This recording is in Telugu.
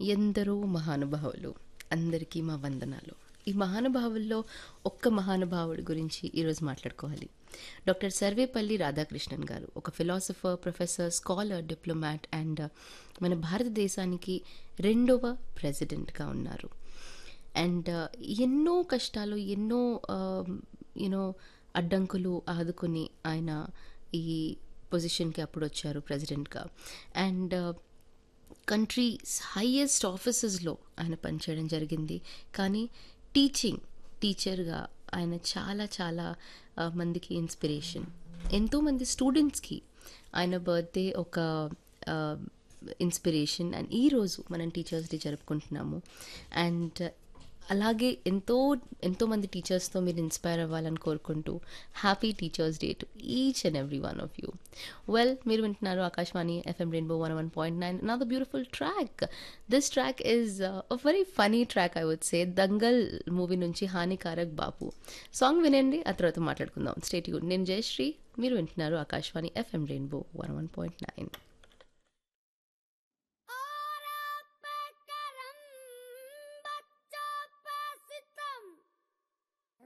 ఎందరో మహానుభావులు అందరికీ మా వందనాలు ఈ మహానుభావుల్లో ఒక్క మహానుభావుడి గురించి ఈరోజు మాట్లాడుకోవాలి డాక్టర్ సర్వేపల్లి రాధాకృష్ణన్ గారు ఒక philosopher professor scholar diplomat and మన భారతదేశానికి రెండవ ప్రెసిడెంట్గా ఉన్నారు అండ్ ఎన్నో కష్టాలు ఎన్నో యూనో అడ్డంకులు ఆదుకొని ఆయన ఈ పొజిషన్కి అప్పుడు వచ్చారు ప్రెసిడెంట్గా అండ్ కంట్రీ హైయెస్ట్ ఆఫీసెస్లో ఆయన పనిచేయడం జరిగింది కానీ టీచింగ్ టీచర్గా ఆయన చాలా చాలా ఆ, మందికి ఇన్స్పిరేషన్ ఎంతోమంది స్టూడెంట్స్కి ఆయన బర్త్డే ఒక ఇన్స్పిరేషన్ అండ్ ఈరోజు మనం టీచర్స్ డే జరుపుకుంటున్నాము అండ్ అలాగే ఎంతో ఎంతోమంది టీచర్స్తో మీరు ఇన్స్పైర్ అవ్వాలని కోరుకుంటూ happy teachers day to each and every one of you well మీరు వింటున్నారు Akashvani FM rainbow one one point nine not beautiful track this track is a very funny track I would say Dangal movie నుంచి హానికారక్ బాపు సాంగ్ వినండి ఆ తర్వాత మాట్లాడుకుందాం స్టేట్ నేను జయశ్రీ మీరు వింటున్నారు Akashvani FM rainbow one one point nine